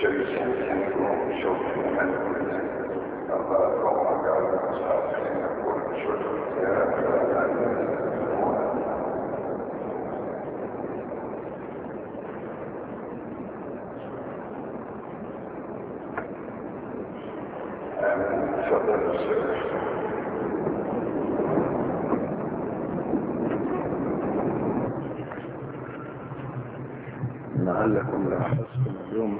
شيء يكون شوف من الله يقوم على المساعدين يقول شوف تفضل الشيخ لعلكم لاحظتم اليوم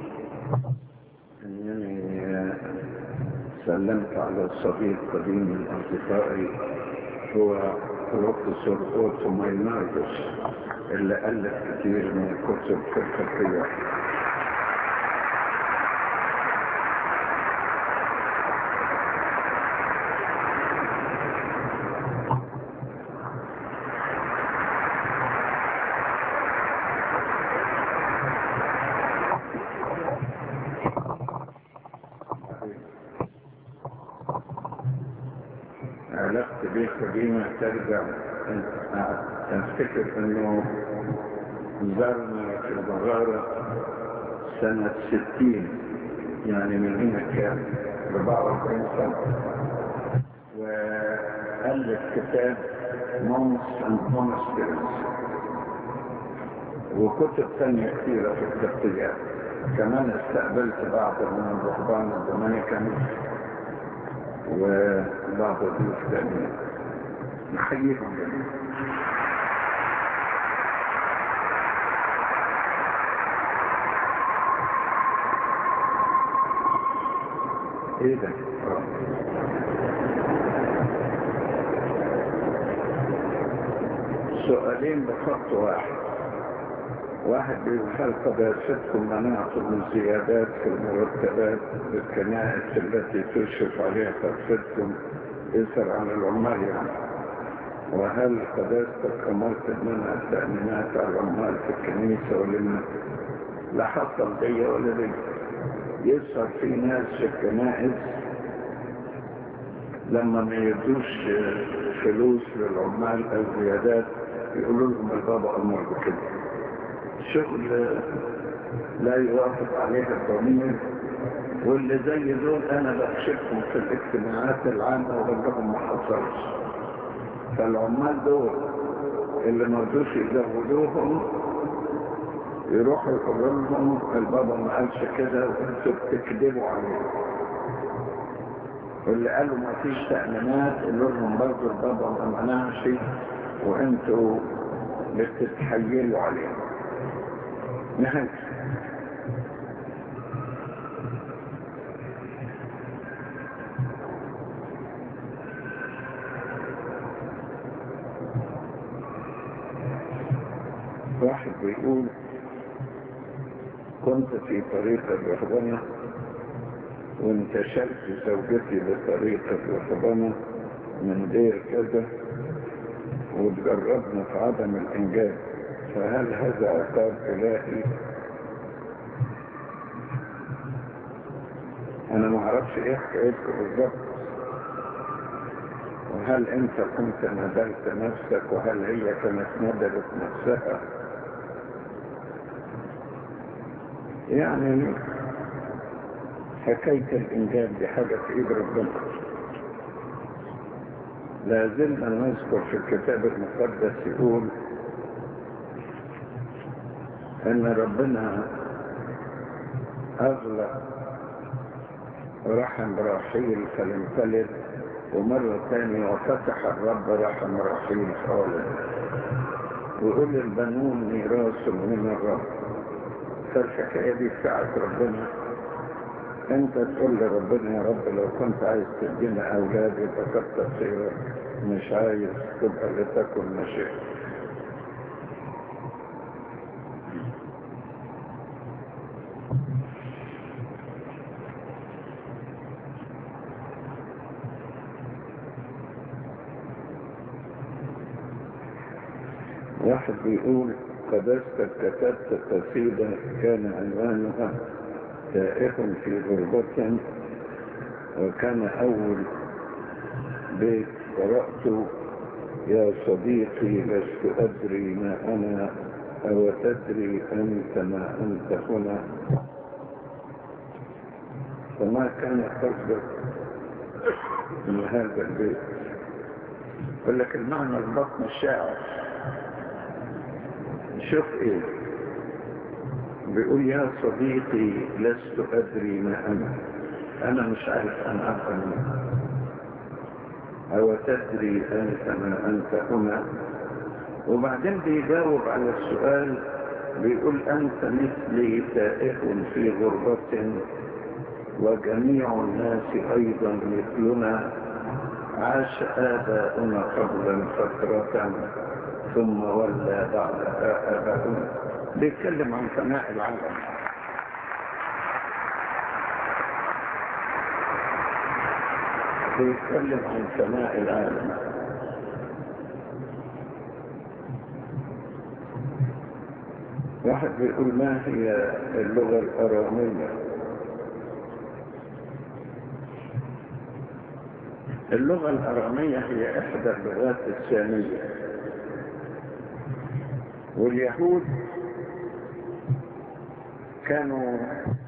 انني سلمت على صديق قديم من اصدقائي هو بروفيسور اوتو مايناردوس اللي الف كثير من الكتب في الخلفيه علاقتي بيه قديمة ترجع افتكر انه زارنا في البغارة سنة ستين يعني من هنا كان 44 سنة وألف كتاب مونس اند مونسترز وكتب ثانية كثيرة في الترتيبات كمان استقبلت بعض من الرهبان الدومينيكان وبعض الضيوف تانيين نحييهم جميعا ايه ده سؤالين بخط واحد واحد بيقول هل قداستكم منعتم الزيادات في المرتبات بالكنائس التي تشرف عليها قداستكم يسر عن العمال يعني وهل قداستك امرت بمنع التأمينات على العمال في الكنيسة ولا لا حصل دي ولا دي يظهر في ناس في الكنائس لما ما يدوش فلوس للعمال او زيادات يقولوا لهم البابا امر بكده شغل لا يوافق عليه الضمير واللي زي دول انا بكشفهم في الاجتماعات العامة وبقول لهم ما حصلش فالعمال دول اللي ما رضوش يزودوهم يروحوا يقولوا لهم البابا ما قالش كده وانتوا بتكذبوا عليه واللي قالوا ما فيش تأمينات قالوا لهم برضه البابا ما منعش وانتوا بتتحيلوا عليه نهاية واحد بيقول كنت في طريق الرهبنة وانتشلت زوجتي لطريق الرهبنة من دير كذا وتجربنا في عدم الإنجاز فهل هذا عقاب إلهي أنا ما أعرفش إيه حكايتك بالظبط وهل أنت كنت ندلت نفسك وهل هي كانت ندلت نفسها يعني حكاية الإنجاب دي حاجة في إيد ربنا لا زلنا نذكر في الكتاب المقدس يقول ان ربنا اغلق رحم رحيل فلم تلد ومرة ثانية وفتح الرب رحم رحيل خالد ويقول البنون ميراث من الرب فالحكاية دي بتاعت ربنا انت تقول لربنا يا رب لو كنت عايز تدينا اولاد يبقى كتر خيرك مش عايز تبقى لتكن مشيئتك واحد بيقول قدست كتبت قصيدة كان عنوانها تائه في غربة وكان أول بيت قرأت يا صديقي لست أدري ما أنا أو تدري أنت ما أنت هنا وما كان قصدك من هذا البيت يقول لك المعنى البطن الشاعر شوف ايه بيقول يا صديقي لست ادري ما انا انا مش عارف انا ابقى مين او تدري انت ما انت هنا وبعدين بيجاوب على السؤال بيقول انت مثلي تائه في غربة وجميع الناس ايضا مثلنا عاش اباؤنا قبلا فترة ثم ولى بعدها اباؤنا بيتكلم عن فناء العالم بيتكلم عن فناء العالم واحد بيقول ما هي اللغة الأرامية اللغة الأرامية هي إحدى اللغات الثانية واليهود كانوا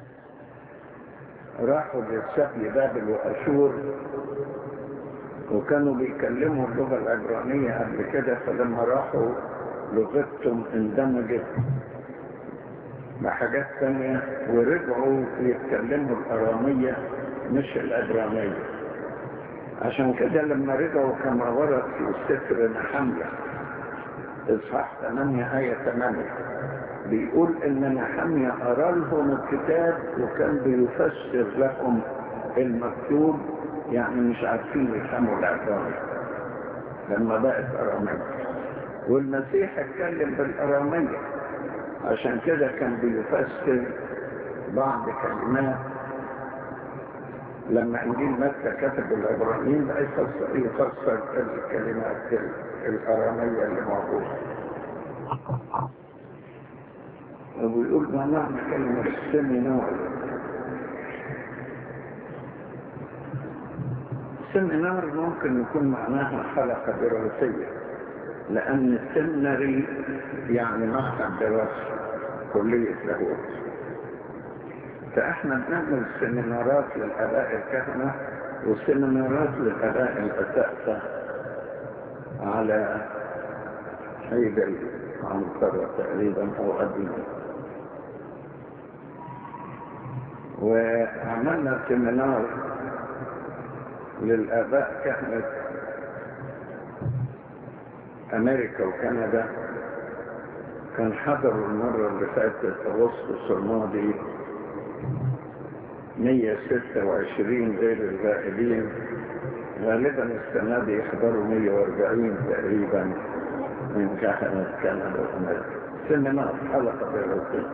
راحوا للسبي بابل وأشور وكانوا بيكلموا اللغة العبرانية قبل كده فلما راحوا لغتهم اندمجت بحاجات تانية ورجعوا يتكلموا الأرامية مش الأبرامية عشان كده لما رجعوا كما ورد في سفر نحمية إصحاح 8 آية 8 بيقول إن نحمية أرى لهم الكتاب وكان بيفسر لهم المكتوب يعني مش عارفين يفهموا العبارة لما بقت أرامية والمسيح اتكلم بالأرامية عشان كده كان بيفسر بعض كلمات لما انجيل متى كتب العبرانيين بقى يفسر يفسر الكلمات الاراميه اللي موجوده وبيقول ما معنى كلمه السيمينار السيمينار ممكن يكون معناها حلقه دراسيه لان السيميناري يعني معهد دراسي كليه لاهوت فاحنا بنعمل سيمينارات للاباء الكهنه وسيمينارات للاباء الاساتذه على عيد العنصرة تقريبا او قبل وعملنا سيمينار للاباء كهنه امريكا وكندا كان حضروا المره اللي فاتت اغسطس الماضي 126 غير الغائبين غالبا السنة دي يحضروا 140 تقريبا من كهنة كندا وأمريكا سيمينار حلقة دراسية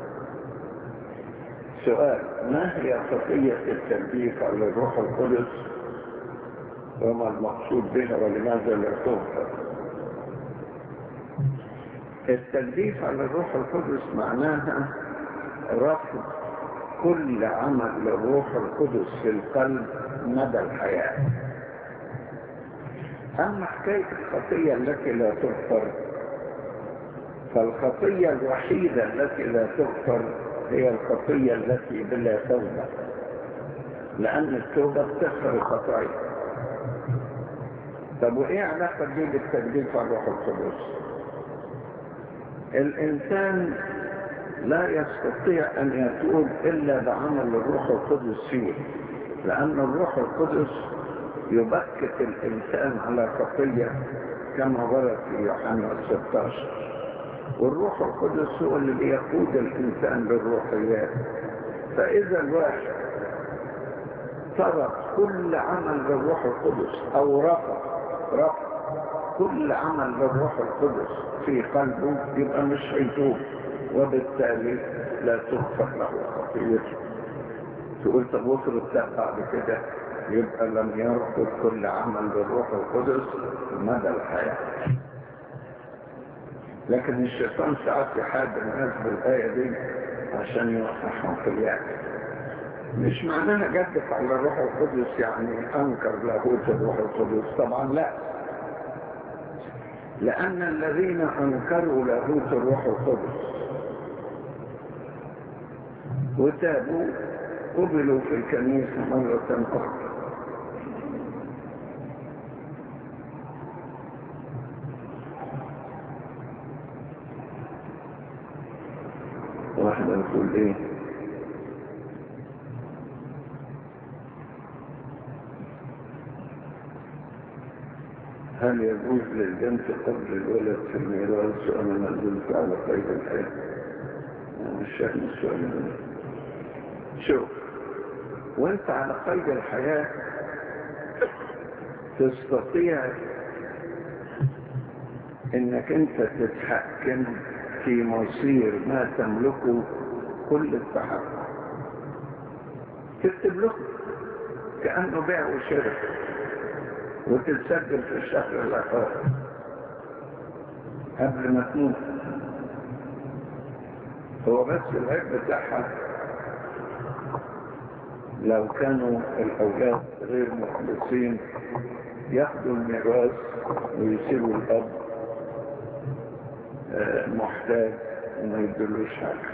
سؤال ما هي خطية التنبيه على الروح القدس وما المقصود بها ولماذا لا تغفر التنبيه على الروح القدس معناها رفض كل عمل للروح القدس في القلب مدى الحياة أما حكاية الخطية التي لا تغفر فالخطية الوحيدة التي لا تغفر هي الخطية التي بلا توبة لأن التوبة بتغفر الخطايا طب وإيه علاقة دي بالتجديد على الروح القدس؟ الإنسان لا يستطيع أن يتوب إلا بعمل الروح القدس فيه لأن الروح القدس يبكت الإنسان على خطية كما ورد في يوحنا 16 والروح القدس هو اللي بيقود الإنسان بالروحيات فإذا الواحد ترك كل عمل للروح القدس أو رفض رفض كل عمل للروح القدس في قلبه يبقى مش هيتوب وبالتالي لا تغفر له خطيئته تقول طب وصل لا بعد كده يبقى لم يرفض كل عمل بالروح القدس مدى الحياة لكن الشيطان ساعات يحارب الناس بالآية دي عشان يوقعهم في اليأس مش معناها جدف على الروح القدس يعني أنكر لاهوت الروح القدس طبعا لا لأن الذين أنكروا لاهوت الروح القدس وتابوا قبلوا في الكنيسة مرة أخرى واحدة بتقول ايه هل يجوز للبنت قبل الولد في الميراث وانا ما زلت على قيد الحياة أنا مش فاهم السؤال ده شوف وانت على قيد الحياة تستطيع انك انت تتحكم في مصير ما تملكه كل التحكم تكتب له كأنه بيع وشراء وتتسجل في الشهر العقاري قبل ما تموت هو بس العيب بتاعها لو كانوا الأولاد غير مخلصين ياخدوا الميراث ويسيبوا الأب محتاج وما يدلوش حاجة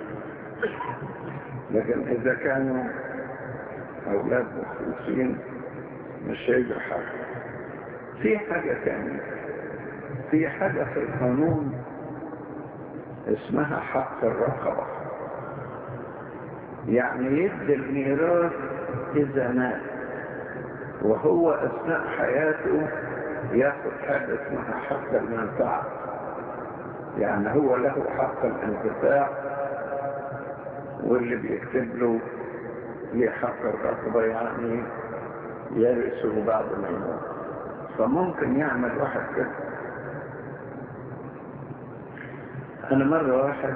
لكن إذا كانوا أولاد مخلصين مش هيجوا حاجة في حاجة تانية في حاجة في القانون اسمها حق الرقبة يعني يدي الميراث إذا مات وهو أثناء حياته ياخد حاجة اسمها حق المنفعة يعني هو له حق الانتفاع واللي بيكتب له ليه حق الرقبة يعني يرثه بعد ما يموت فممكن يعمل واحد كده انا مرة واحد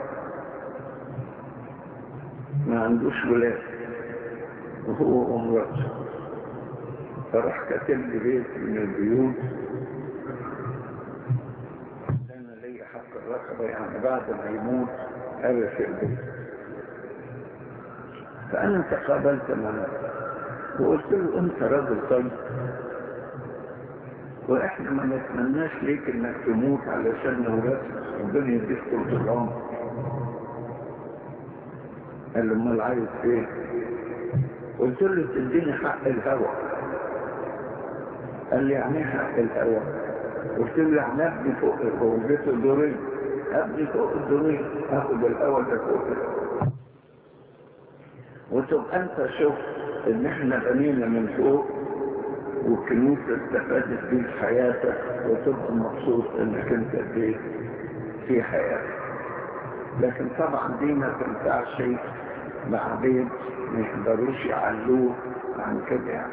ما عندوش ولاد وهو ومراته فراح كاتب لي بيت من البيوت انا لي حق الرقبة يعني بعد ما يموت أرث البيت فأنا تقابلت معه وقلت له أنت راجل طيب واحنا ما نتمناش ليك انك تموت علشان نورثك ربنا يديك طول العمر قال له امال عايز ايه قلت له تديني حق الهوى قال لي يعني حق الهوى قلت له يعني ابني فوق وجيت الدورين ابني فوق الدورين اخد الهوى ده فوق وتبقى انت شوف ان احنا بنينا من فوق والكنيسة استفادت بيه في حياتك وتبقى مبسوط انك انت في في حياتك لكن طبعا دي ما تنفعش مع بيت ما يقدروش يعلوه عن كده يعني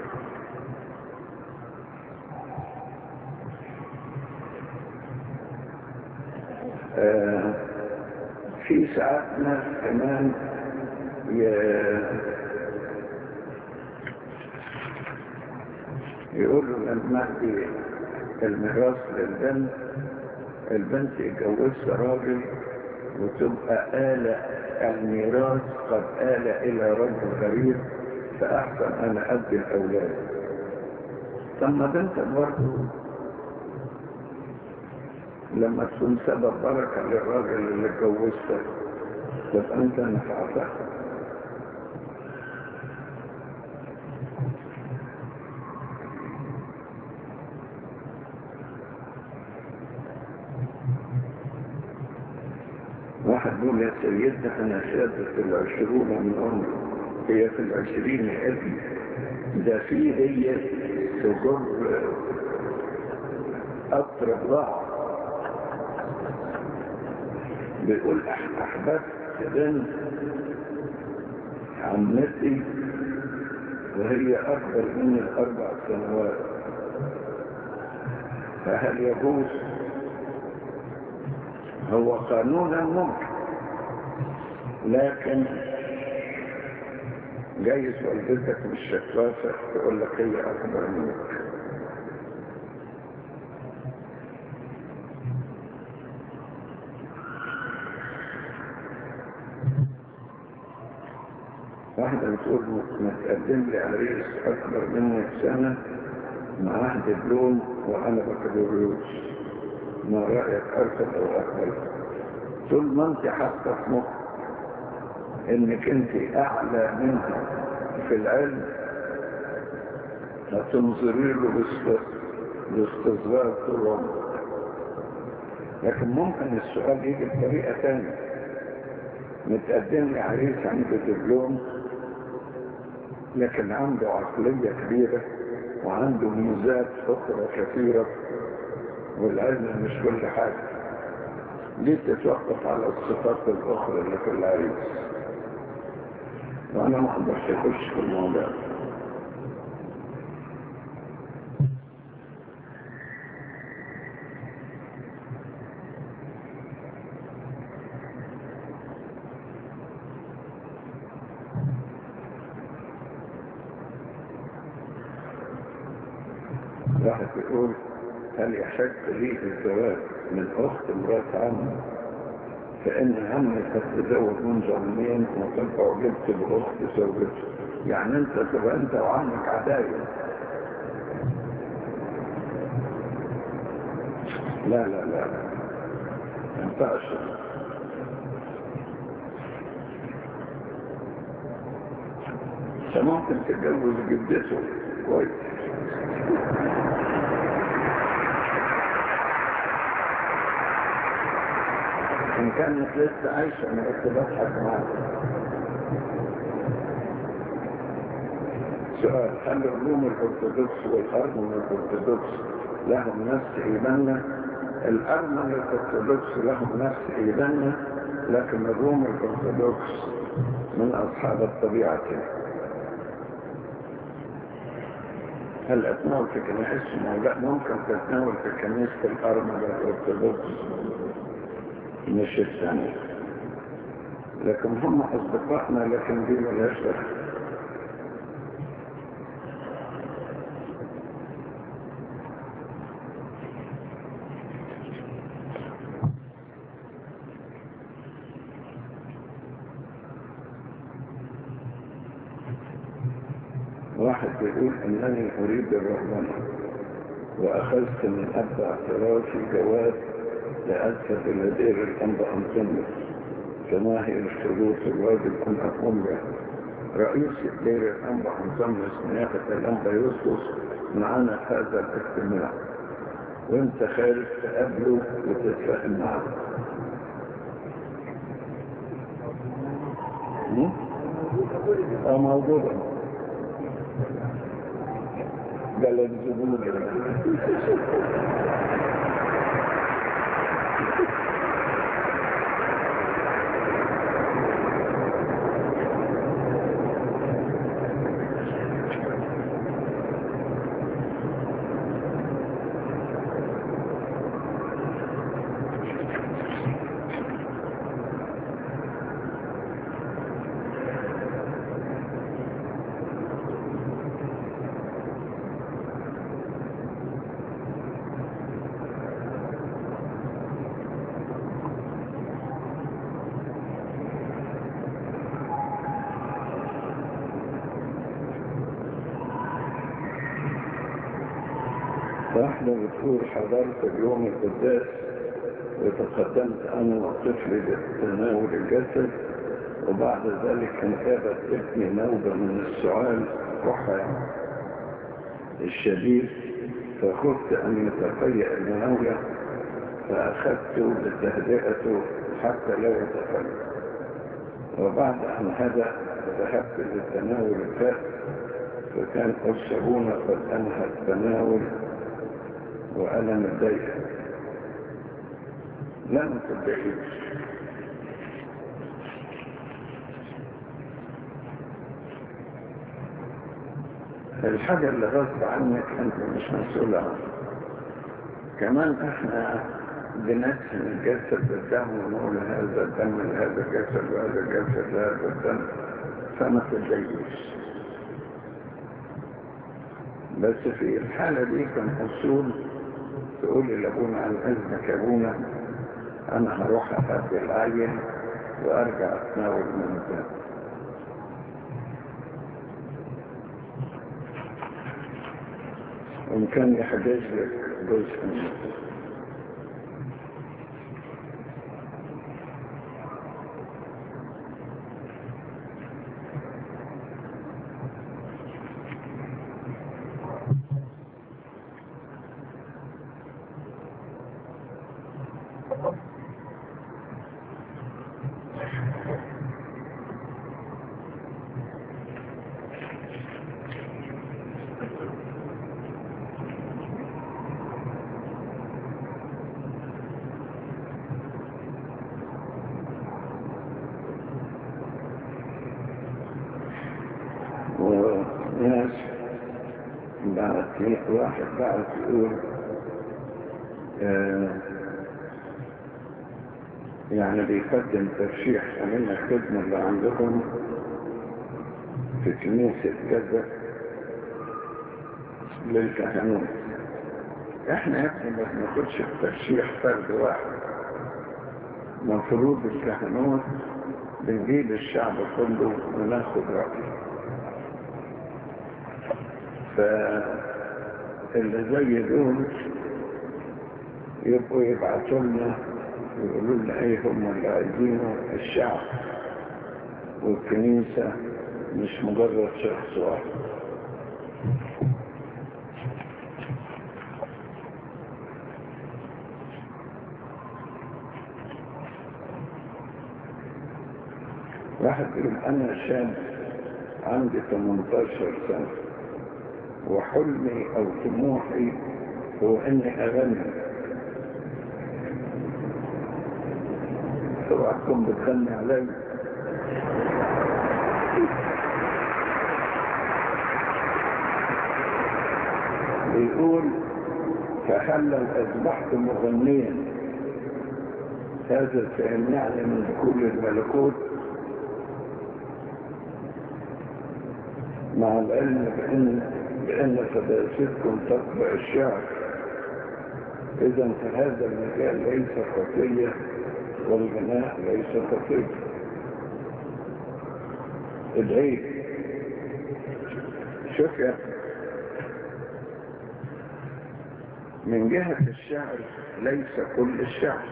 آه في ساعات ناس كمان يقولوا لما دي الميراث للبنت البنت اتجوزت راجل وتبقى آلة الميراث قد آل إلى رجل غريب فأحسن أنا أدي الأولاد ثم بنت برضه لما تكون سبب بركة للراجل اللي اتجوزته تبقى أنت نفعتها واحد يقول يا سيدنا انا سادة العشرون من عمري هي في العشرين يا ابني ده في هي تجر اقرب بعض بيقول احببت بنت عمتي وهي اكبر مني الاربع سنوات فهل يجوز هو قانونا ممكن لكن جايز والدتك مش شفافة تقول لك هي أكبر منك واحدة بتقول ما تقدم لي عريس أكبر مني بسنة مع عهد بلون وأنا بكالوريوس ما رأيك أرسل أو أقبل طول ما أنت حاطة في مخ انك انت اعلى منها في العلم هتنظري له باستصغار طول عمرك لكن ممكن السؤال يجي بطريقة تانية متقدم لي عريس عنده دبلوم لكن عنده عقلية كبيرة وعنده ميزات أخرى كثيرة والعلم مش كل حاجة ليه تتوقف على الصفات الأخرى اللي في العريس وأنا ما أقدرش أخش في الموضوع واحد يقول هل يحتاج لي الزواج من أخت مرات عمي فإن عمي قد تزوج منذ عامين وقد أعجبت بأخت زوجته يعني أنت تبقى أنت وعمك عداية لا لا لا ما ينفعش ممكن تتجوز جدته كويس إن كانت لسه عايشة أنا كنت بضحك معاها سؤال هل الروم الأرثوذكس والأرمن الأرثوذكس لهم نفس إيماننا؟ الأرمن الأرثوذكس لهم نفس إيماننا لكن الروم الأرثوذكس من أصحاب الطبيعة هل أتناول في كنيستنا؟ لا ممكن تتناول في كنيسة الأرمن الأرثوذكس مش الثانية لكن هم أصدقائنا لكن دي ملهاش دخل واحد بيقول انني اريد الرهبنة واخذت من اب اعترافي جواب لأذهب إلى دير الأنبا أنطونيوس كما هي الشروط الواجب أن أقوم بها رئيس دير الأنبا أنطونيوس نيافة الأنبا يوسف معنا هذا الاجتماع وانت خارج تقابله وتتفاهم معه اه موجودة قال الزبون واحدة بتقول حضرت اليوم القداس وتقدمت أنا وطفلي لتناول الجسد وبعد ذلك انتابت ابني نوبة من السعال كحة الشديد فخفت أن يتفيأ المناولة فأخذته لتهدئته حتى لا يتفيأ وبعد أن هدأ ذهبت للتناول الكأس فكان الصابونة قد أنهى التناول وأنا متضايق لا ما تتضايقش الحاجة اللي غصب عنك أنت مش مسؤول عنها كمان احنا بنسهم الجسد بالدم ونقول هذا الدم لهذا الجسد وهذا الجسد لهذا الدم فما تتضايقش بس في الحالة دي كان أصول تقول لأبونا عن إذنك يا أبونا أنا هروح أفادي العين وأرجع أتناول من الدم وإن كان يحتاج لك جزء من الدم بعت لي واحد بعت يقول آه يعني بيقدم ترشيح من الخدمة اللي عندهم في كنيسة كذا للكهنوت احنا يا ابني ما بناخدش الترشيح فرد واحد مفروض الكهنوت بنجيب الشعب كله وناخد رأيه فاللي زي دول يبقوا يبعثوا لنا يقولوا لنا ايه هم اللي عايزينه الشعب والكنيسة مش مجرد شخص واحد واحد يقول انا شاب عندي 18 سنة وحلمي او طموحي هو اني اغني اوعى تكون بتغني علي بيقول فهل لو اصبحت مغنيا هذا سيمنعني من دخول الملكوت مع العلم بأن بأن قداستكم تطبع الشعر إذا فهذا المجال ليس خطية والغناء ليس خطية العيب شوف يا من جهة الشعر ليس كل الشعر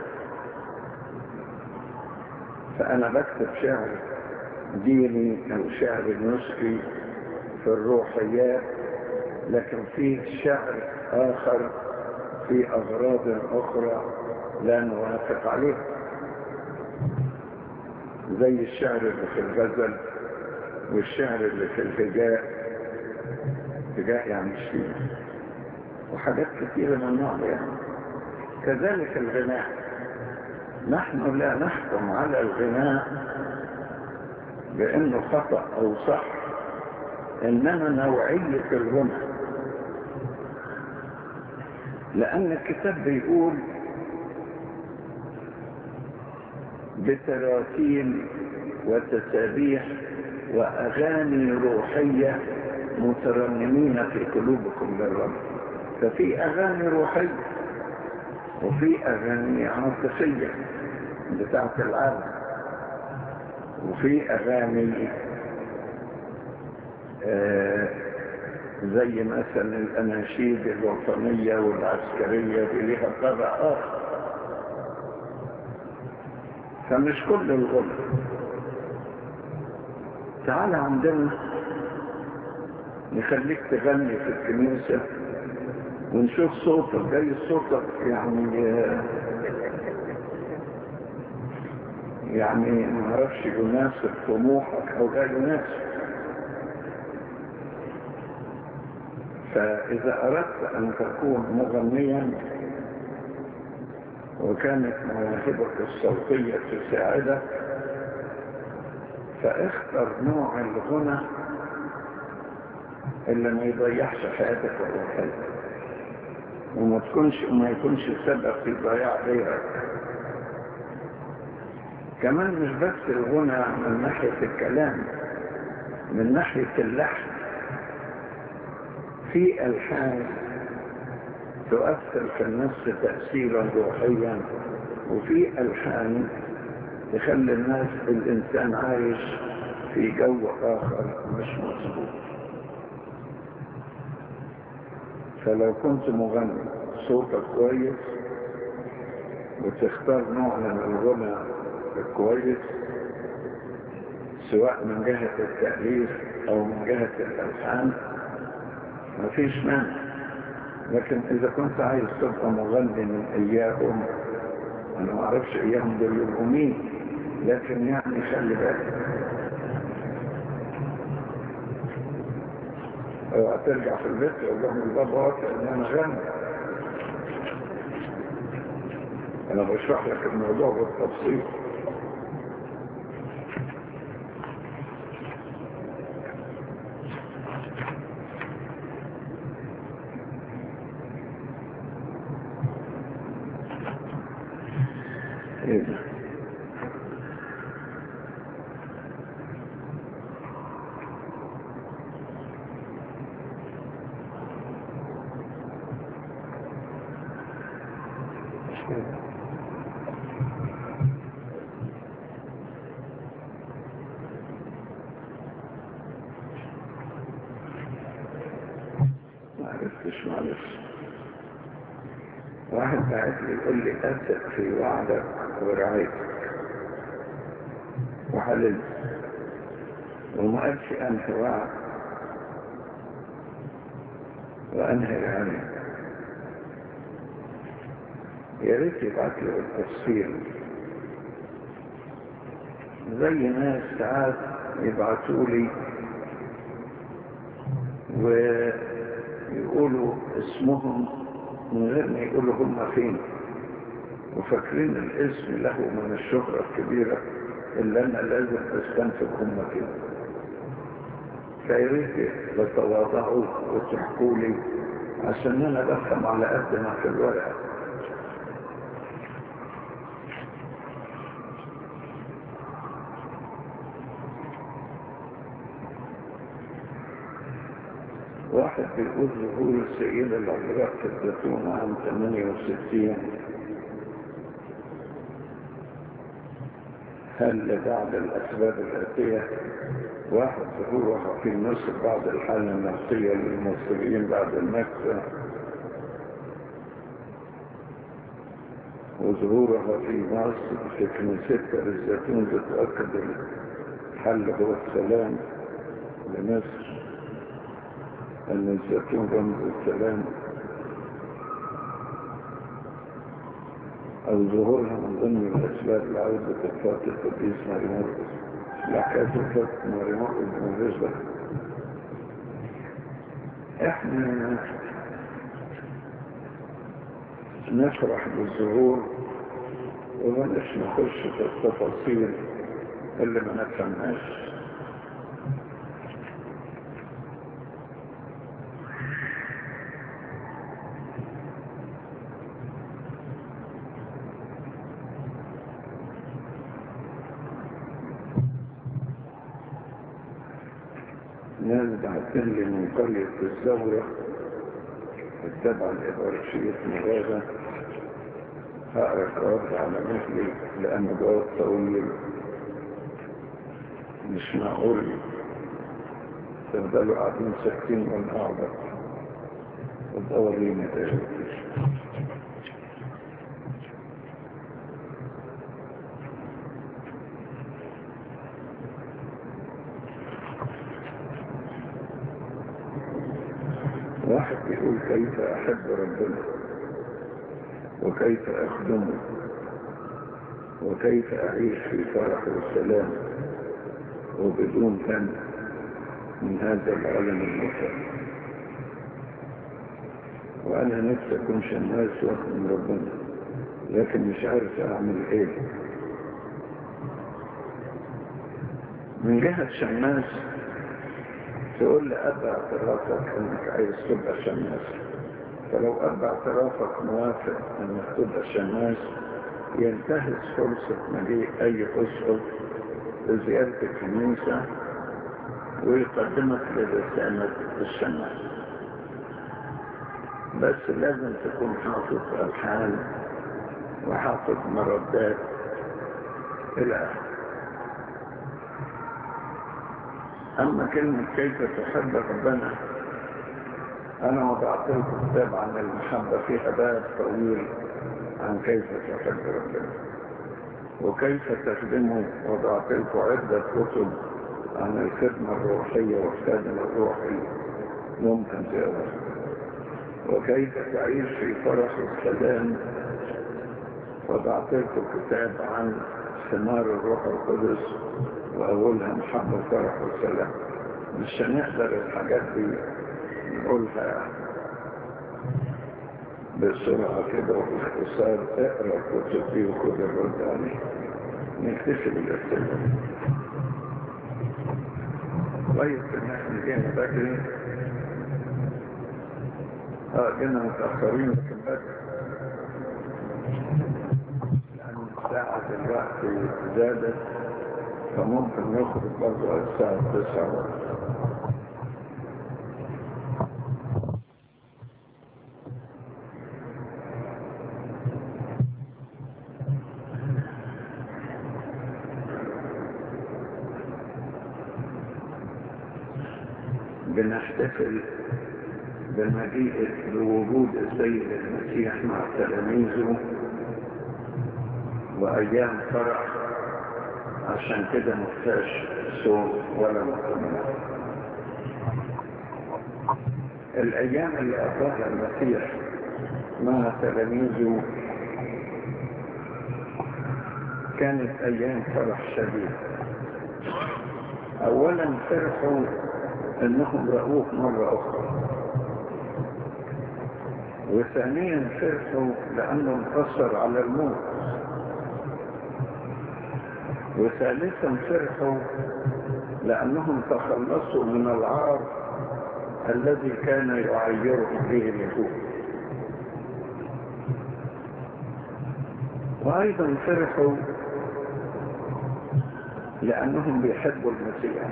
فأنا بكتب شعر ديني أو شعر نسكي في الروحيات لكن فيه شعر آخر في أغراض أخرى لا نوافق عليه زي الشعر اللي في الغزل والشعر اللي في الهجاء هجاء يعني الشيء وحاجات كثيرة من النوع يعني كذلك الغناء نحن لا نحكم على الغناء بأنه خطأ أو صح إنما نوعية الغنى لأن الكتاب بيقول بتراتيل وتسابيح وأغاني روحية مترنمين في قلوبكم للرب ففي أغاني روحية وفي أغاني عاطفية بتاعت العالم وفي أغاني آه زي مثلا الأناشيد الوطنية والعسكرية دي لها طبع آخر فمش كل الغنى تعال عندنا نخليك تغني في الكنيسة ونشوف صوتك جاي صوتك يعني يعني ما اعرفش يناسب طموحك او لا يناسب فاذا اردت ان تكون مغنيا وكانت مواهبك الصوتية تساعدك فاختر نوع الغنى اللي ما يضيعش حياتك ولا حياتك وما تكونش وما يكونش سبب في ضياع غيرك كمان مش بس الغنى من ناحية الكلام من ناحية اللحن في ألحان تؤثر في النفس تأثيرا روحيا وفي ألحان تخلي الناس الإنسان عايش في جو آخر مش مظبوط فلو كنت مغني صوتك كويس وتختار نوع من الغنى الكويس سواء من جهة التأليف أو من جهة الألحان مفيش مانع لكن إذا كنت عايز تبقى مغني من إياهم أنا ما أعرفش إياهم دول يبقوا مين لكن يعني خلي بالك اوعى ترجع في البيت تقول لهم الباب واقع ان انا غني انا بشرح لك الموضوع بالتفصيل ايه ده ما عرفتش معلش واحد بعت لي يقول لي اثق في وعدك ورعايتك وحللت وما قالش انهي وعد وانهي رعاية يا ريت يبعت لي التفصيل زي ناس ساعات يبعتوا لي ويقولوا اسمهم من غير ما يقولوا هم فين وفاكرين الاسم له من الشهرة الكبيرة اللي أنا لازم أستنتج هم فين فياريت تتواضعوا وتحكوا لي عشان أنا بفهم على قد ما في الورقة واحد بيقول ظهور السيدة العذراء في الزيتون عام 68 هل بعد الأسباب الآتية واحد ظهورها في مصر بعد الحالة النفسية للمصريين بعد المكسة وظهورها في مصر في كنيستها للزيتون بتأكد الحل هو السلام لمصر أن الزيتون رمز السلام أو ظهورها من ضمن الأسباب لعودة الفاتح القديس ماريمورقس لحكاية الفاتح ماريمورقس من رزق احنا نفرح بالظهور ومنش نخش في التفاصيل اللي ما نفهمهاش ناس بعتين لي من قرية الزورة التابعة لإبرشية مغازة هقرا الجواب على مثلي لأن جواب طويل مش معقول تفضلوا قاعدين ساكتين وانا اقعد وتوريني تاني واحد يقول كيف أحب ربنا وكيف أخدمه وكيف أعيش في فرح وسلام وبدون هم من هذا العالم المتعب وأنا نفسي أكون شماس وأخدم ربنا لكن مش عارف أعمل إيه من جهة شماس تقول لي أبا اعترافك أنك عايز تبقى شماس فلو أبا اعترافك موافق أنك تبقى شماس ينتهز فرصة مجيء أي أسقف لزيارة الكنيسة ويقدمك لرسالة الشماس بس لازم تكون حافظ ألحان وحافظ مردات إلى آخره أما كلمة كيف تحب ربنا أنا وضعت لكم كتاب عن المحبة فيها باب طويل عن كيف تحب ربنا وكيف تخدمه وضعت لكم عدة كتب عن الخدمة الروحية والخادم الروحي ممكن تقرأ وكيف تعيش في فرح السلام وضعت لكم كتاب عن ثمار الروح القدس وأولها محبة فرح وسلام مش هنقدر الحاجات دي نقولها بسرعة كده وباختصار اقرا الكتب دي وخد الرد عليه نكتفي بالاسئلة كويس ان احنا جينا بدري اه جينا متأخرين لكن بدري لأن ساعة دلوقتي زادت فممكن نخرج برضه الساعة 9 بنحتفل بمجيء بوجود السيد المسيح مع تلاميذه وأيام فرح عشان كده مفتاش صوم ولا مؤتمر الأيام اللي قضاها المسيح مع تلاميذه كانت أيام فرح شديد أولا فرحوا أنهم رأوه مرة أخرى وثانيا فرحوا لأنه انتصر على الموت وثالثا فرحوا لأنهم تخلصوا من العار الذي كان يعيرهم به اليهود وأيضا فرحوا لأنهم بيحبوا المسيح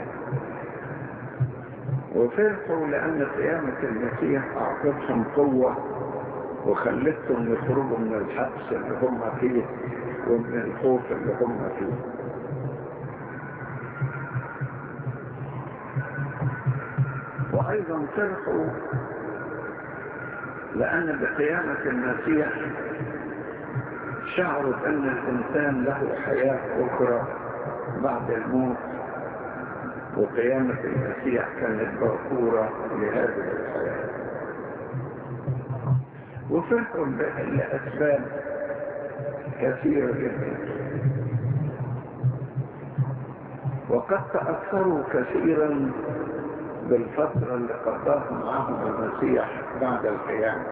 وفرحوا لأن قيامة المسيح أعطتهم قوة وخلتهم يخرجوا من الحبس اللي هم فيه ومن الخوف اللي هم فيه وأيضا فرحوا لأن بقيامة المسيح شعروا أن الإنسان له حياة أخرى بعد الموت وقيامة المسيح كانت باكورة لهذه الحياة وفرحوا لأسباب كثيرة جدا وقد تأثروا كثيرا بالفترة اللي قضاها معهم المسيح بعد القيامة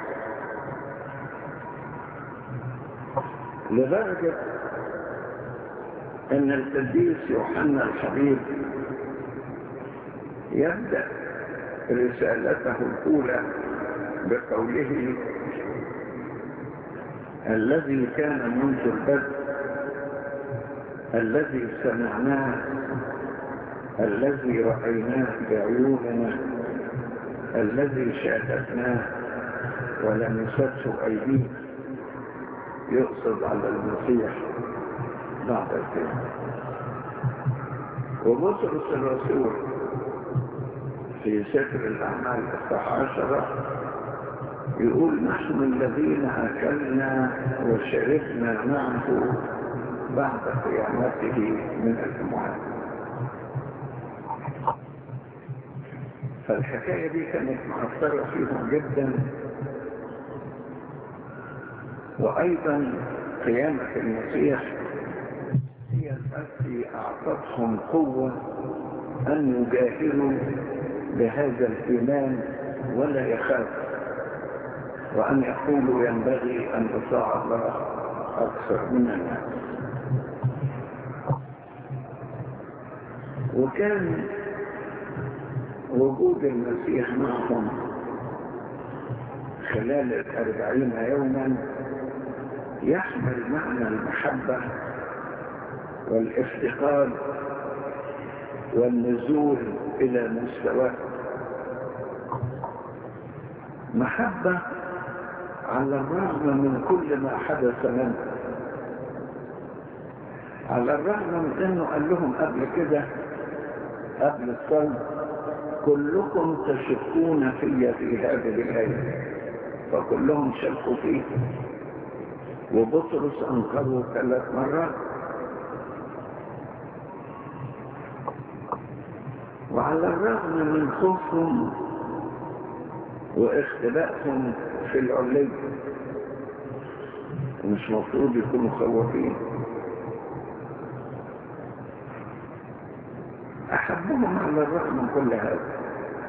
لدرجة ان القديس يوحنا الحبيب يبدأ رسالته الأولى بقوله الذي كان منذ البدء الذي سمعناه الذي رأيناه بعيوننا الذي شاهدناه ولمسته أيديه يقصد على المسيح بعد القيامة وبطرس الرسول في سفر الأعمال الصح عشرة يقول نحن الذين أكلنا وشربنا معه بعد قيامته من الأموات فالحكاية دي كانت مؤثرة فيهم جدا وأيضا قيامة المسيح هي التي أعطتهم قوة أن يجاهروا بهذا الإيمان ولا يخافوا وأن يقولوا ينبغي أن يطاع الله أكثر من الناس وكان وجود المسيح معهم خلال الأربعين يوما يحمل معنى المحبة والافتقاد والنزول إلى مستواه محبة على الرغم من كل ما حدث منه على الرغم من انه قال لهم قبل كده قبل الصلب كلكم تشكون في في هذه الآية فكلهم شكوا فيه وبطرس أنكروا ثلاث مرات وعلى الرغم من خوفهم واختبائهم في العلي مش مفروض يكونوا خوافين أحبهم على الرغم من كل هذا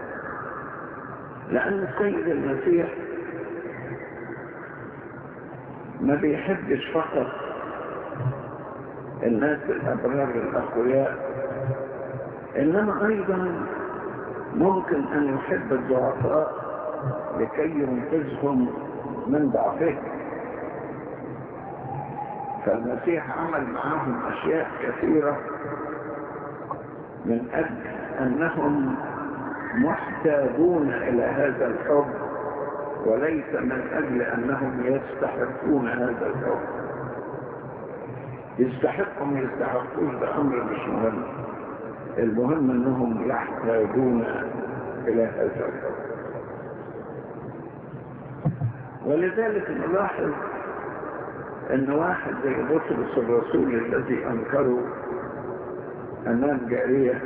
لأن السيد المسيح ما بيحبش فقط الناس الأبرار الأقوياء إنما أيضا ممكن أن يحب الضعفاء لكي ينقذهم من ضعفهم فالمسيح عمل معهم أشياء كثيرة من أجل أنهم محتاجون إلى هذا الحب وليس من أجل أنهم يستحقون هذا الحب يستحقوا ما يستحقوش ده أمر مش مهم المهم أنهم يحتاجون إلى هذا الحب ولذلك نلاحظ أن واحد زي بطرس الرسول الذي أنكره أمام جارية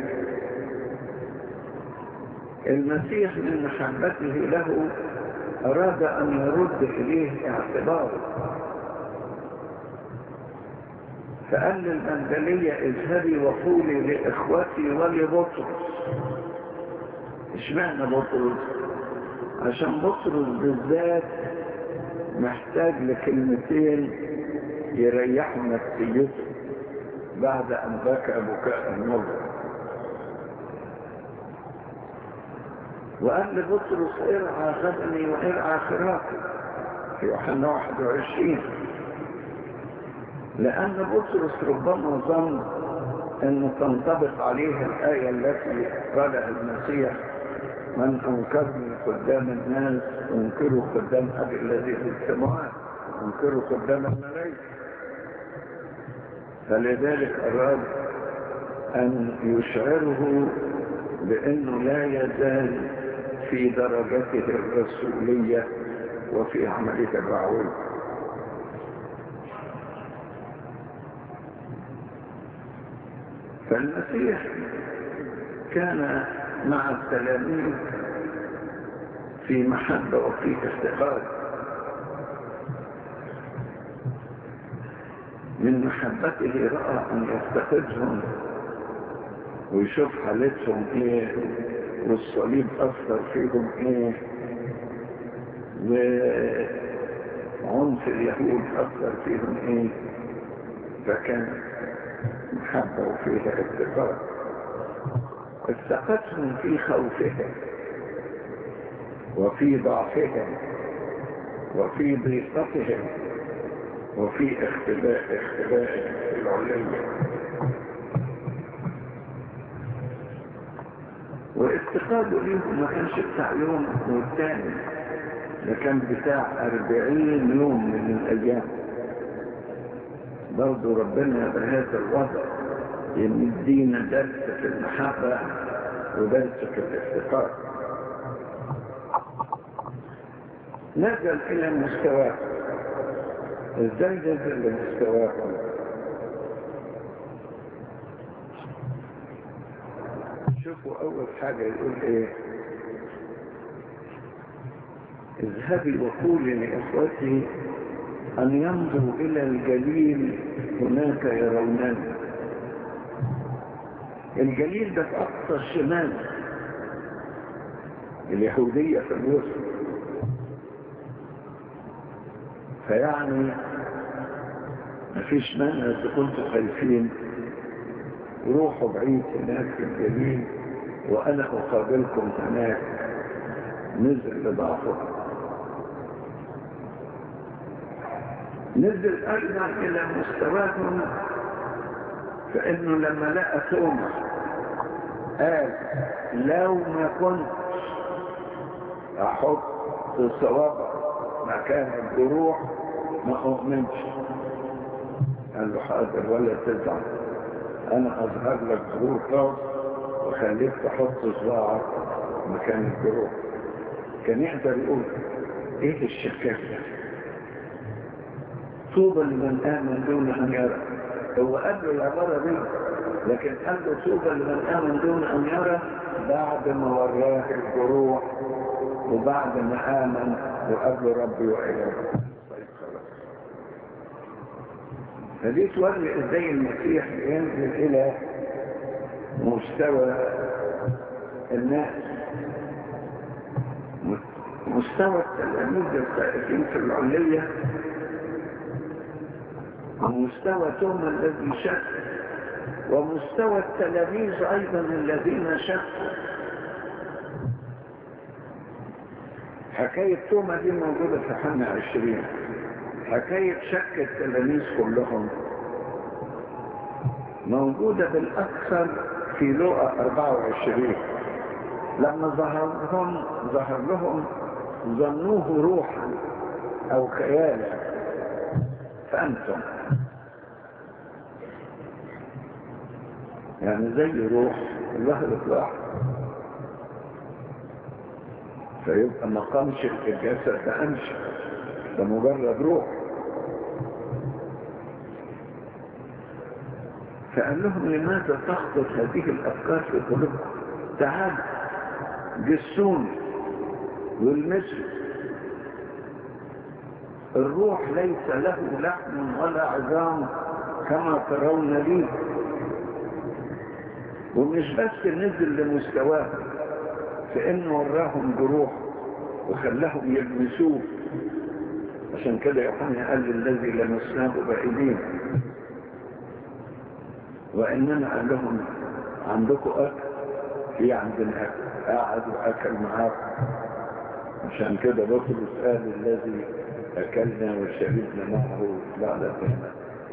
المسيح من محبته له أراد أن يرد إليه اعتباره فقال للمنجلية اذهبي وقولي لإخوتي ولبطرس اشمعنى بطرس عشان بطرس بالذات محتاج لكلمتين يريحوا نفسيته بعد أن بكى بكاء النظر وقال لبطرس ارعى غدني وارعى خرافي في يوحنا 21 لأن بطرس ربما ظن أن تنطبق عليه الآية التي قالها المسيح من أنكرني قدام الناس أنكره قدام أبي الذي في السماوات أنكره قدام الملائكة فلذلك أراد أن يشعره بأنه لا يزال في درجته الرسولية وفي عمله الرعوية فالمسيح كان مع التلاميذ في محبة وفي افتقار من محبته رأى أن يفتقدهم ويشوف حالتهم ايه والصليب أثر فيهم ايه وعنف اليهود أثر فيهم ايه فكان محبة وفيها افتقار افتقدهم في خوفهم وفي ضعفهم وفي ضيقتهم وفي اختباء اختباء العلية وافتقاده ليهم ما كانش بتاع يوم والتاني ده كان بتاع أربعين يوم من الأيام برضو ربنا بهذا الوضع يدينا درس في المحبة ودرس في الافتقار نزل إلى مستواه ازاي نزل لمستواه شوفوا أول حاجة يقول إيه اذهبي وقولي لإخوتي أن يمضوا إلى الجليل هناك يرونني الجليل ده في أقصى الشمال اليهودية في الوسط فيعني مفيش مانع إذا كنتوا خايفين روحوا بعيد هناك في الجليل وأنا أقابلكم هناك نزل لضعفكم نزل أيضا إلى مستواهم فإنه لما لقى توما قال لو ما كنت أحط صوابع مكان الجروح ما أؤمنش قال له حاضر ولا تزعل أنا أظهر لك جروح وخليك تحط صباعك مكان الجروح كان يقدر يقول ايه الشكاك ده طوبى لمن آمن دون أن يرى هو قال له العبارة دي لكن قال له طوبى لمن آمن دون أن يرى بعد ما وراه الجروح وبعد ما آمن وقبل ربي وإله فدي توري ازاي المسيح ينزل إلى مستوى الناس مستوى التلاميذ الخائفين في العلية ومستوى توما الذي شك ومستوى التلاميذ أيضا الذين شكوا حكاية توما دي موجودة في حنا عشرين حكاية شك التلاميذ كلهم موجودة بالأكثر في لوقا 24 لما ظهر لهم ظهر لهم ظنوه روحا أو خيالا فأنتم يعني زي روح ظهرت واحد فيبقى ما قامش الجسد ده أنشأ ده مجرد روح فقال لهم لماذا تخطط هذه الأفكار في قلوبكم تعالوا جسوني والمسوا الروح ليس له لحم ولا عظام كما ترون لي ومش بس نزل لمستواه فإنه وراهم جروح وخلاهم يلمسوه عشان كده يوحنا قال الذي لمسناه بأيدينا وإننا قال لهم عندكم أكل في عندنا أكل قاعد وأكل معاكم عشان كده بطرس قال الذي أكلنا وشربنا معه بعد ذلك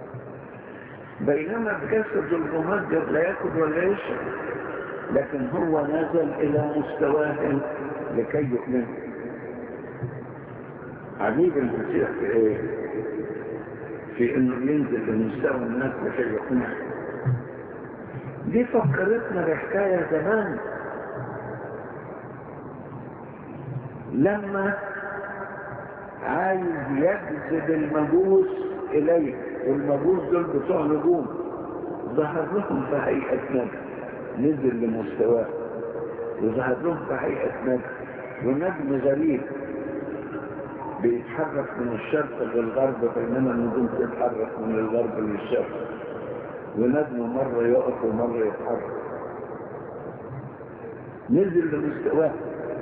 بينما الجسد المهجر لا يأكل ولا يشرب لكن هو نزل إلى مستواه لكي يؤمن عجيب المسيح في ايه في انه ينزل لمستوى الناس لكي يؤمن دي فكرتنا بحكاية زمان لما عايز يجذب المجوس إليه والمجوس دول بتوع نجوم ظهر لهم في هيئة نجم نزل لمستواه وظهر لهم في هيئة نجم ونجم غريب بيتحرك من الشرق للغرب بينما النجوم تتحرك من الغرب للشرق ونجم مرة يقف ومرة يتحرك نزل لمستواه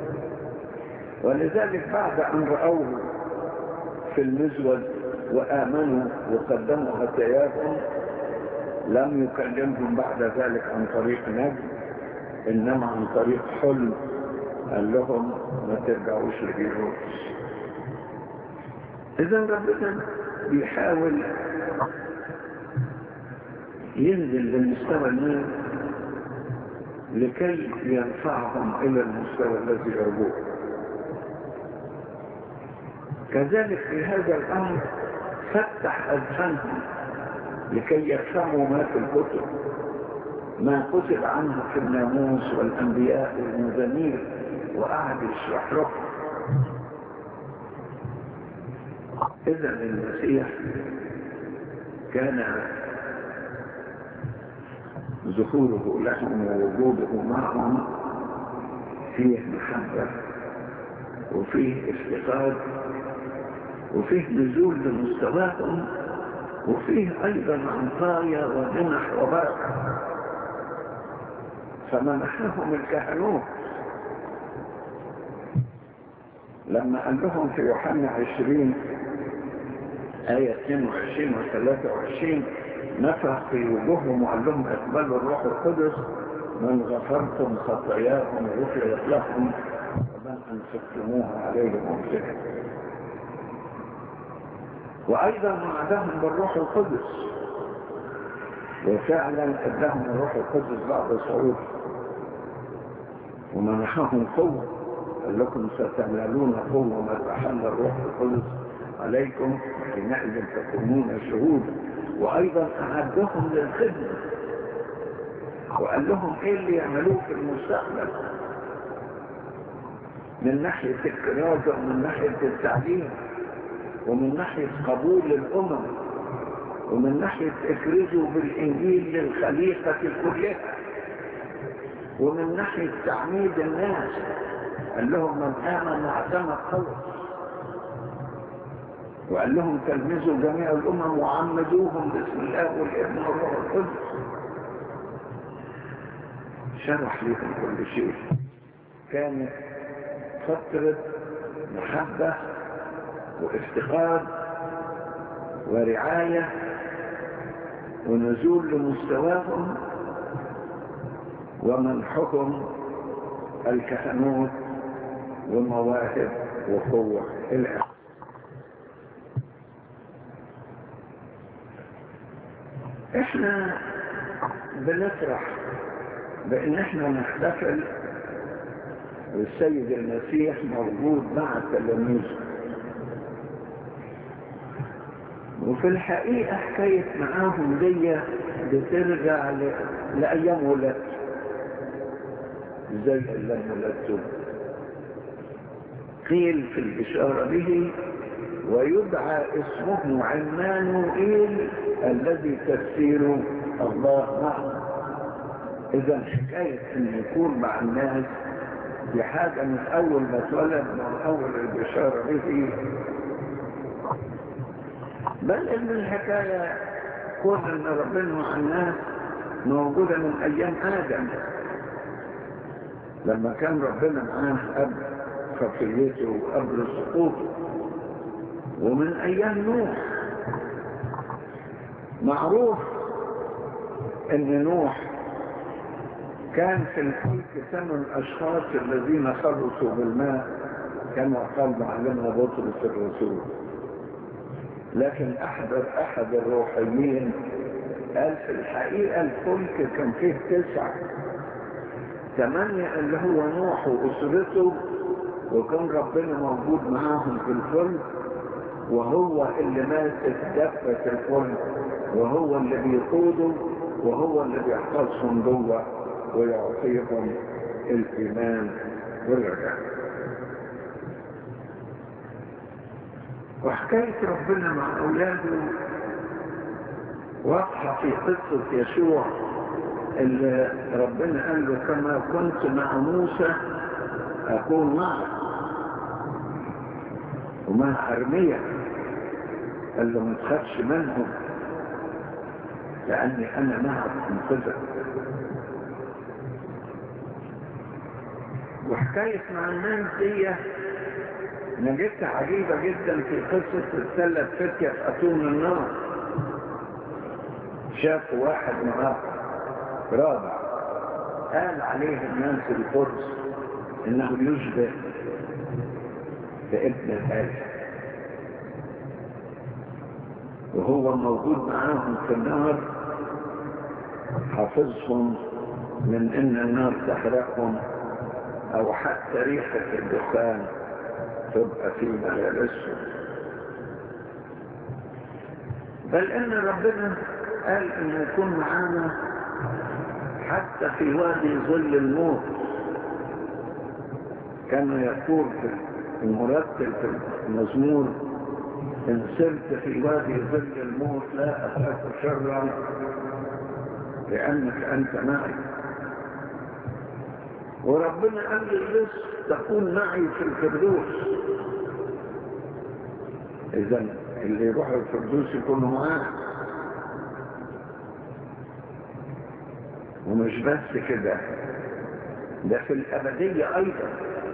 ولذلك بعد أن رأوه في المزود وآمنوا وقدموا هداياهم لم يكلمهم بعد ذلك عن طريق نجم إنما عن طريق حلم قال لهم ما ترجعوش لهيروس إذا ربنا بيحاول ينزل لمستوى الناس لكي يرفعهم إلى المستوى الذي يرجوه كذلك في هذا الأمر فتح أذهانهم لكي يفهموا ما في الكتب ما كتب عنه في الناموس والأنبياء والمزامير وقعد يشرح لهم إذا المسيح كان ظهوره لهم ووجوده معهم فيه محبة وفيه افتقاد وفيه نزول لمستواهم وفيه أيضا عطايا ومنح وبركة فمنحهم الكهنوت لما قال لهم في يوحنا 20 آية 22 و 23 نفخ في وجوههم وقال لهم اقبلوا الروح القدس من غفرتم خطاياهم غفرت لهم ومن انفقتموها عليهم امسكوا وايضا وعدهم بالروح القدس وفعلا ادهم الروح القدس بعد صعود ومنحهم قوه قال لكم ستنالون قوه ما تحل الروح القدس عليكم حينئذ تكونون شهودا وايضا اعدهم للخدمه وقال لهم ايه اللي يعملوه في المستقبل من ناحيه الكرازه ومن ناحيه التعليم ومن ناحيه قبول الامم ومن ناحيه اكرزوا بالانجيل للخليقه كلها ومن ناحيه تعميد الناس قال لهم من امن واعتمد خلص وقال لهم تلمذوا جميع الامم وعمدوهم باسم الله والابن والروح القدس شرح لهم كل شيء كانت فترة محبة وافتقاد ورعاية ونزول لمستواهم ومنحهم الكهنوت ومواهب وقوة الى احنا بنفرح بان احنا نحتفل والسيد المسيح موجود مع تلاميذه وفي الحقيقة حكاية معاهم دي بترجع ل... لأيام ولادته زي أيام ولادته قيل في البشارة به ويدعى اسمه عمانوئيل الذي تفسيره الله معه إذا حكاية أن يكون مع الناس دي حاجة من أول ما اتولد من أول البشارة به بل ان الحكاية كون ان ربنا مع الناس موجودة من ايام ادم لما كان ربنا معاه قبل خطيته وقبل سقوطه ومن ايام نوح معروف ان نوح كان في الفلك ثمان اشخاص الذين خلصوا بالماء كما قال معلمنا بطرس الرسول لكن احد احد الروحيين قال في الحقيقة الفلك كان فيه تسعة ثمانية اللي هو نوح واسرته وكان ربنا موجود معاهم في الفلك وهو اللي ماسك دفة الفلك وهو اللي بيقوده وهو اللي بيحفظهم جوه ويعطيهم الايمان والرجاء وحكاية ربنا مع أولاده واضحة في قصة يشوع اللي ربنا قال له كما كنت مع موسى أكون معك ومع أرمية قال له ما تخافش منهم لأني أنا معك منقذك وحكاية مع الناس دي نجدت عجيبة جدا في قصة الثلاث فتية في أتون النار شافوا واحد معاه رابع قال عليه الناس الفرس انه يشبه بابن الآلة وهو موجود معاهم في النار حافظهم من ان النار تحرقهم او حتى ريحة الدخان تبقى في مجالسهم بل ان ربنا قال ان يكون معانا حتى في وادي ظل الموت كان يقول في المرتب في المزمور ان سرت في وادي ظل الموت لا اخاف شرا لانك انت معي وربنا قال لي بس تكون معي في الفردوس اذا اللي يروح الفردوس يكونوا معاه ومش بس كده ده في الأبدية أيضا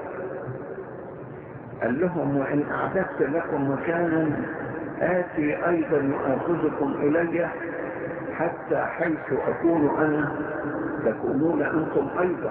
قال لهم وإن أعددت لكم مكانا آتي أيضا وآخذكم إلي حتى حيث أكون أنا تكونون أنتم أيضا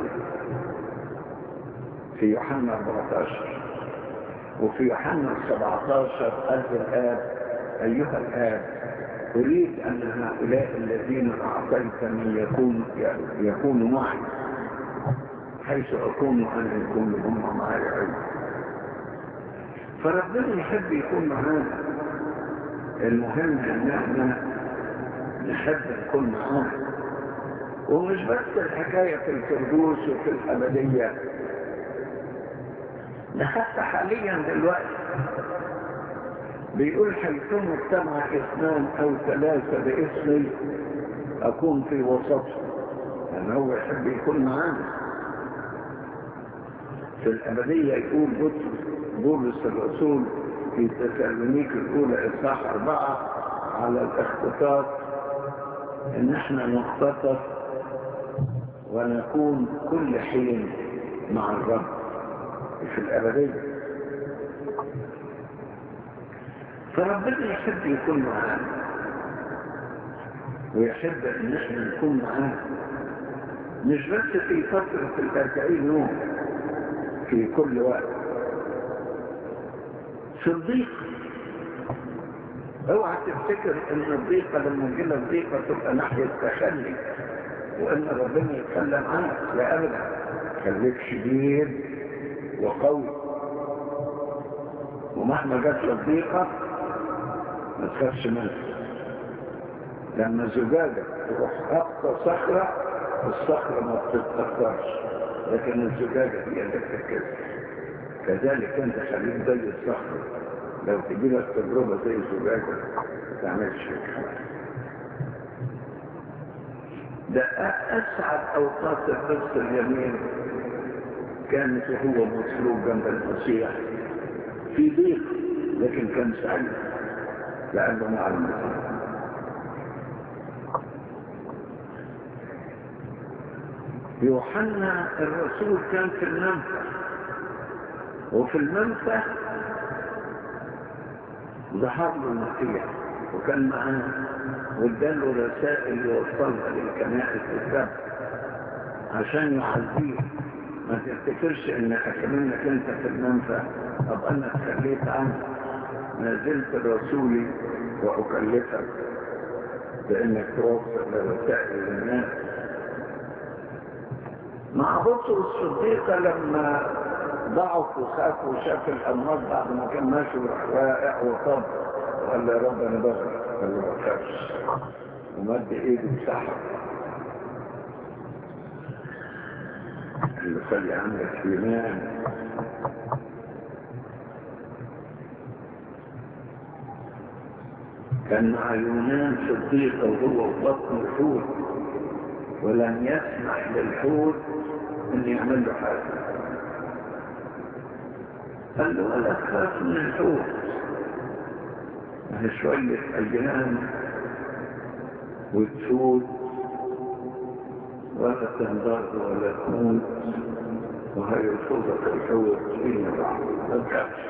في يوحنا 14 وفي يوحنا 17 قال الآب أيها الآب أريد أن هؤلاء الذين أعطيتني يكون يكونوا معي حيث أكون أنا يكون هم معي أيضا فربنا يحب يكون معانا المهم ان احنا نحب نكون معاه ومش بس الحكاية في الفردوس وفي الأبدية ده حتى حاليا دلوقتي بيقول حيثما اجتمع اثنان او ثلاثة باسمي اكون في وسطهم يعني هو يحب يكون معانا في الابدية يقول بولس الرسول في تسالونيك الاولى اصحاح اربعة على الاختطاف ان احنا نختطف ونكون كل حين مع الرب في الابديه فربنا يحب يكون معانا ويحب ان احنا نكون معاه مش بس في فترة الأربعين يوم في كل وقت صديق اوعى تفتكر ان الضيقة لما تجيلك ضيقة تبقى ناحية تخلي وان ربنا يتكلم عنك لا ابدا خليك شديد وقوي ومهما جات لك ضيقة ما تخافش منها لما زجاجة تروح أقصى صخرة الصخرة ما بتتأثرش لكن الزجاجة هي اللي بتتكسر كذلك انت خليك زي الصخرة لو تجي لك تجربة زي الزجاجة ما تعملش فيك حاجة ده أسعد أوقات القدس اليمين كانت وهو مصلوب جنب المسيح في ضيق لكن كان سعيد لأنه مع المسيح يوحنا الرسول كان في المنفى وفي المنفى ظهر له المسيح وكان معاه واداله رسائل يوصلها للكنائس السبع عشان يعزيه ما تفتكرش انك كمنك انت في المنفى طب انا تخليت عنك ما زلت رسولي واكلفك بانك توصل رسائل للناس مع بطرس الصديقة لما ضعف وخاف وشاف الأمراض بعد ما كان ماشي وراح واقع وطب وقال يا رب أنا بغرق قال له ما تخافش ومد إيده وسحب قال له خلي عندك إيمان كان مع يونان صديقة وهو في بطن الحوت ولم يسمح للحوت ان يعمل له حاجه قال له ولا تخاف من الحوت يعني شويه ايام وتفوت ولا تنضر ولا تموت وهيرفضك الحوت فيما بعد ما تخافش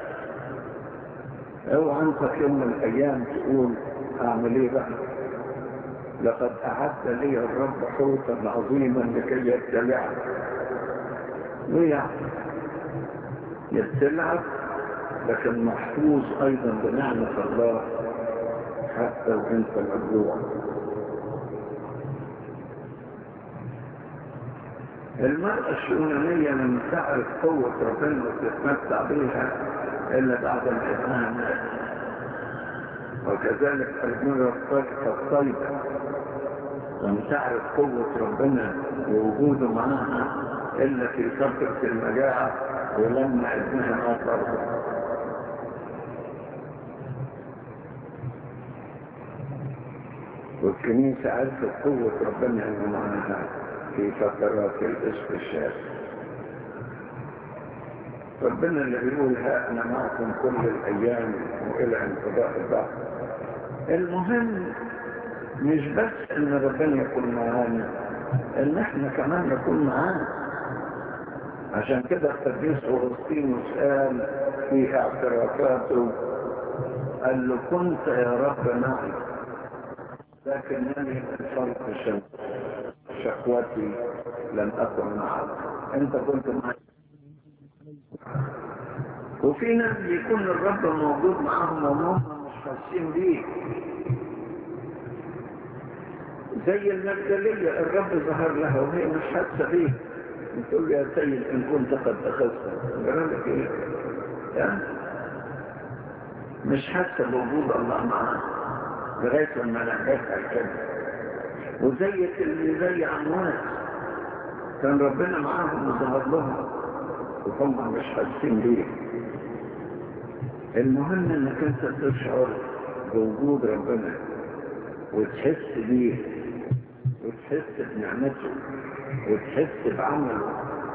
اوعى انت في يوم من الايام تقول اعمل ايه بقى لقد أعد لي الرب حوتا عظيما لكي يبتلعك ويعني يبتلعك لكن محفوظ أيضا بنعمة الله حتى وانت مجوع المرأة الشؤونانية لما تعرف قوة ربنا وتتمتع بها إلا بعد ما ابنها مات وكذلك المرأة الطيبة لم تعرف قوة ربنا ووجوده معاها إلا في فترة المجاعة ولما ابنها مات برضه والكنيسة عرفت قوة ربنا اللي معاها في فترات الاستشهاد ربنا اللي بيقول ها أنا معكم كل الأيام وإلى انقضاء البحر المهم مش بس ان ربنا يكون معانا ان احنا كمان نكون معاه عشان كده القديس اغسطينوس قال في اعترافاته قال له كنت يا رب معي لكنني من فرق الشمس شقوتي لم اكن معك انت كنت معي وفي ناس بيكون الرب موجود معاهم وهم مش حاسين بيه زي المجدلية الرب ظهر لها وهي مش حاسة بيه تقول له يا سيد إن كنت قد أخذت قال لك إيه يعني مش حاسة بوجود الله معاها لغاية لما نجحها كده وزي اللي زي عموات كان ربنا معاهم وظهر لهم وهم مش حاسين بيه المهم انك انت تشعر بوجود ربنا وتحس بيه وتحس بنعمته وتحس بعمله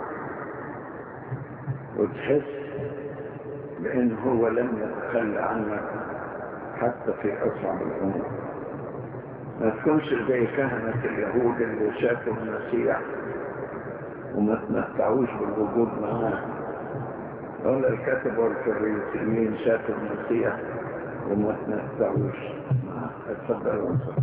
وتحس بأن هو لم يتخلى عنك حتى في أصعب الأمور ما تكونش زي كهنة اليهود اللي شافوا المسيح وما تمتعوش بالوجود معاه ولا الكاتب والفريسيين شافوا المسيح وما تمتعوش معاه اتفضل وانصر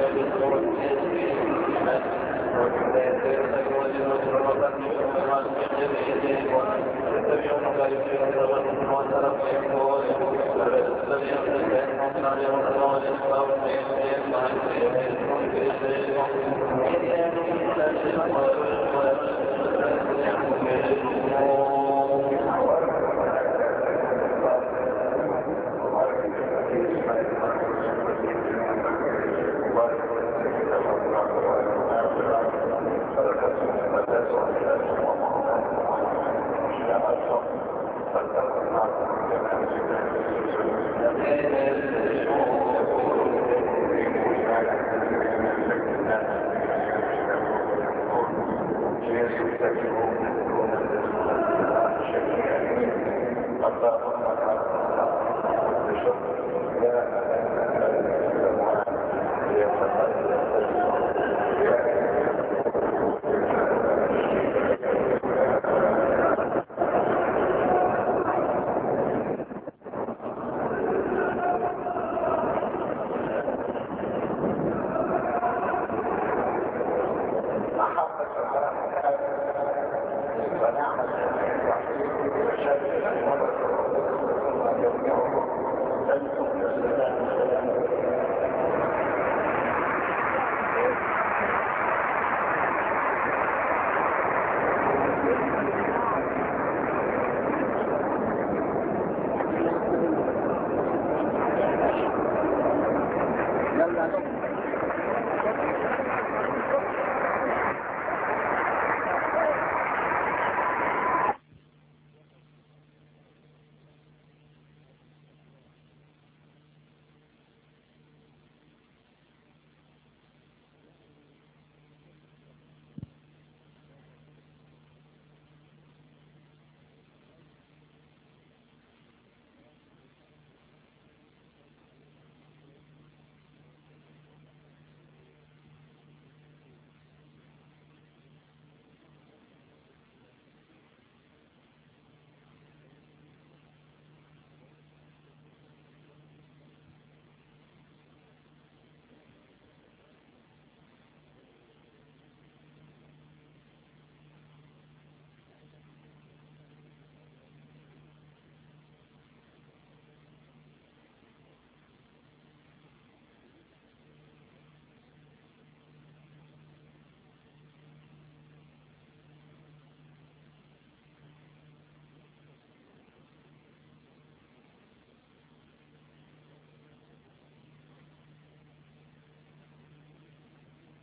Thank you.